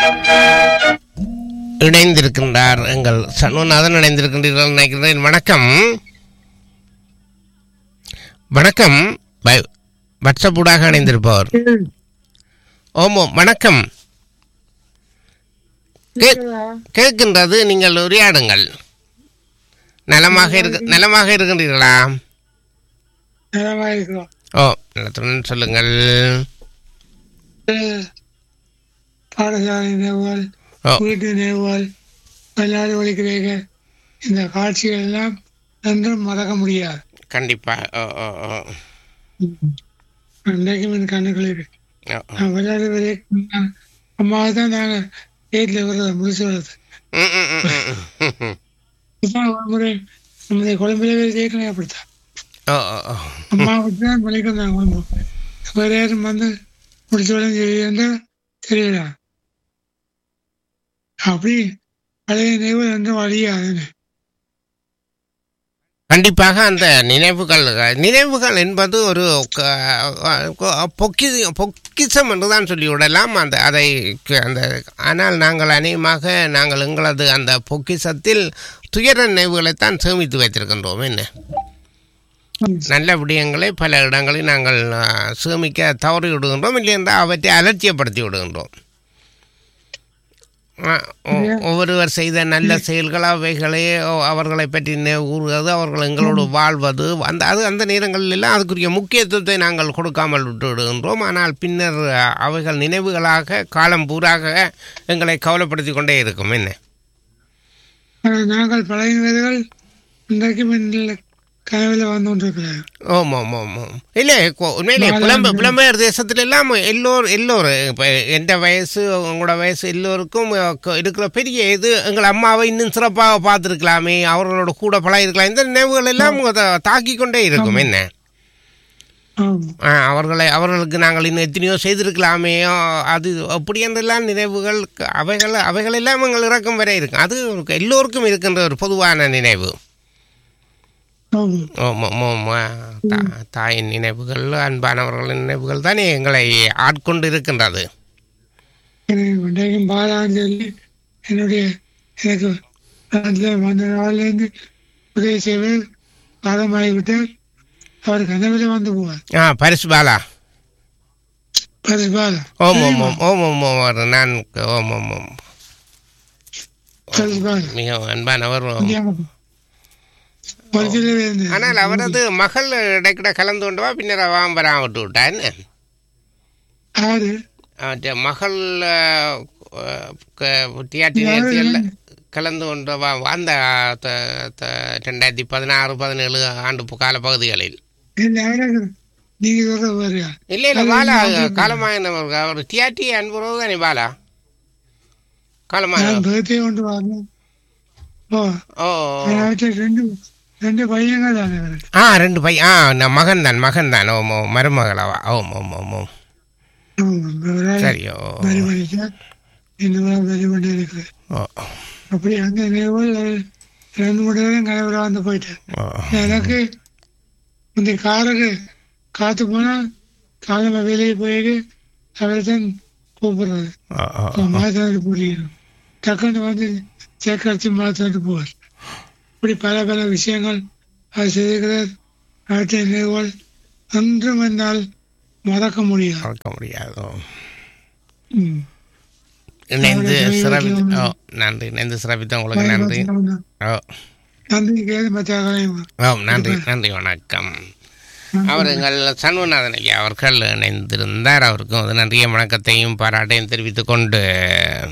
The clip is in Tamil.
இணைந்திருக்கின்றார் எங்கள் சண்முகநாதன் இணைந்திருக்கின்றீர்கள் நினைக்கிறேன் வணக்கம் வணக்கம் ப- வாட்ஸ்அப் ஊடாக இணைந்திருப்பவர் ஓமோ வணக்கம் கே- கேட்கின்றது நீங்கள் உரையாடுங்கள் நலமாக இருக்க நலமாக இருக்கின்றீர்களா நலமா இருக்கிறோம் ஓ நலத்துடன் சொல்லுங்கள் பாடசாலை நினைவுகள் ஓ வீட்டு நினைவுகள் விளையாடு ஒழிக்கிறீர்கள் இந்த காட்சிகள் எல்லாம் என்றும் மறக்க முடியாது கண்டிப்பா ஓ ஓ ஓ இன்றைக்கும் என் கண்ணுக்குள்ள இருக்கு ஓ, ஓ. நான் விளையாடு வரைக்கும் அம்மாவை தான் நாங்கள் வீட்டில் வர்றது முடிச்சு வர்றது ம், ம், ம், ம், ம். இதுதான் ஒரு முறை நம்முடைய குழம்பிலே ஜெயிக்கணும் அப்படித்தான் ஓ ஓ ஓ அம்மா விட்டு தான் பழிக்கும் தான் குடும்பம் வேற யாரும் வந்து முடிச்ச உடனே செய்ய தெரியல அப்படி பழைய நினைவு என்று வழியாதுன்னு கண்டிப்பாக அந்த நினைவுகள் நினைவுகள் என்பது ஒரு க- பொக்கி பொக்கிசம் என்று தான் சொல்லிவிடலாம் அந்த அதை க- அந்த ஆனால் நாங்கள் அநேகமாக நாங்கள் எங்களது அந்த பொக்கிசத்தில் துயர நினைவுகளைத்தான் சேமித்து வைத்திருக்கின்றோம் என்ன நல்ல விடயங்களை பல இடங்களில் நாங்கள் ஆ, சேமிக்க தவறி விடுகின்றோம் இல்லை என்றால் அவற்றை அலட்சியப்படுத்தி விடுகின்றோம் ஆ, ஒ- ஒவ்வொருவர் செய்த நல்ல செயல்கள் அவைகளே ஓ- அவர்களை பற்றி நினைவு கூறுவது அவர்கள் எங்களோடு வாழ்வது அந்த அது அந்த நேரங்களில் எல்லாம் அதுக்குரிய முக்கியத்துவத்தை நாங்கள் கொடுக்காமல் விட்டு விடுகின்றோம் ஆனால் பின்னர் அ, அவைகள் நினைவுகளாக காலம் பூராக எங்களை கவலைப்படுத்தி கொண்டே இருக்கும் என்ன ஆனால் நாங்கள் பழகினவர்கள் இன்றைக்கும் என் கனவில் வந்து கொண்டிருக்கிறார் ஓம் ஓம் ஓம் ஓம் இல்லை கொ- உண்மையிலே புலம்பெ புலம்பெயர் தேசத்துல எல்லாம் எல்லோரும் எல்லோரும் இப்போ எந்த வயசு உங்களோட வயசு எல்லோருக்கும் அஹ், க- இருக்கிற பெரிய இது எங்கள் அம்மாவை இன்னும் சிறப்பாக பார்த்துருக்கலாமே அவர்களோட கூட பழகிருக்கலாம் இந்த நினைவுகள் எல்லாம் அதை தாக்கி கொண்டே இருக்கும் என்ன ஆம் ஆ, அவர்களை அவர்களுக்கு நாங்கள் இன்னும் எத்தனையோ செய்திருக்கலாமே ஆ, அது அப்படி என்றெல்லாம் நினைவுகள் க- அவைகள் அவைகள் எல்லாம் எங்கள் இறக்கும் வரை இருக்கும் அது எல்லோருக்கும் இருக்கின்ற ஒரு பொதுவான நினைவு ஆம் ஓம் ஓம் ஓம் ஆ, தா- தாயின் நினைவுகள் அன்பானவர்களின் நினைவுகள் தானே எங்களை ஆட்கொண்டு இருக்கின்றது எனக்கு இன்றைக்கும் பாலான்னு சொல்லி என்னுடைய எனக்கு நாட்டில் வந்த நாள்லேருந்து உதவி செய்வது காலமாகிவிட்டால் அவர் கனவில் வந்து போவார் ஆ பரிசு பாலா பரிசு பாலா ஓம் ஓம் ஓம் ஓம் ஓம் ஓம் அவர் நான் ஓம் ஓம் ஓம் பரிசு பாலா மிகவும் அன்பானவர் ஓம். பரிசில் இருந்து ஆனால் அவரது மகள் இடைக்கிட கலந்து கொண்டவா பின்னர் அவன் வராம விட்டு விட்டான் ஆறு அவற்றை மகள் டிஆர்டி நேர்த்தியில் கலந்து கொண்டவா அந்த த- த- ரெண்டாயிரத்தி பதினாறு பதினேழு ஆண்டு கால பகுதிகளில் இல்லை அவருக்கு நீங்க சொல்ற பாருயா இல்லை இல்லை பாலா காலமாயினவர் அவர் டிஆர்டி அன்புறவு தானே பாலா காலமாக நான் பேர்த்தே கொண்டு வரணும் ஓ ஓ அவற்றை ரெண்டு ரெண்டு பையங்கள் தானே அவருக்கு ஆ ரெண்டு பையன் ஆ நான் மகன் தான் மகன் தான் ஓம் ஓம் மருமகளவா ஓம் ஓம் ஓம் ஓம் ஆமா, ஒரு ஆள் சரி ஓ வரி பண்ணிட்டா இன்னும் வரி பண்ணி இருக்குது ஓ அப்படி அந்த நிகழ்வுகள் ரெண்டு மூணு நேரம் கனவுல வந்து போயிட்டேன் ஓ எனக்கு இந்த காருக்கு காத்து போனா காலமா வெளியே போயிட்டு அவரை தான் கூப்பிடுறது ஓ ஓ மாத்தாண்டு புரியணும் டக்குன்னு வந்து சேக்கரிச்சு மாத்தாண்டு போவார் இப்படி பல பல விஷயங்கள் அவர் செய்திருக்கிறார் அவற்றை நிகழ்வுகள் ஒன்றும் என்னால் மறக்க முடியாது மறக்க முடியாது ஓ. ம். இணைந்து அவருடைய சிறப்பித்து கைவிட்டு ஓ நன்றி இணைந்து சிறப்பித்த உங்களுக்கு நன்றி ஓ நன்றி கேது மச்சாக்களையும் ஓ நன்றி நன்றி வணக்கம் அவர் எங்கள் சண்முகநாதன் ஐயா அவர்கள் இணைந்திருந்தார் அவருக்கும் வந்து நன்றிய வணக்கத்தையும் பாராட்டையும் தெரிவித்துக் கொண்டு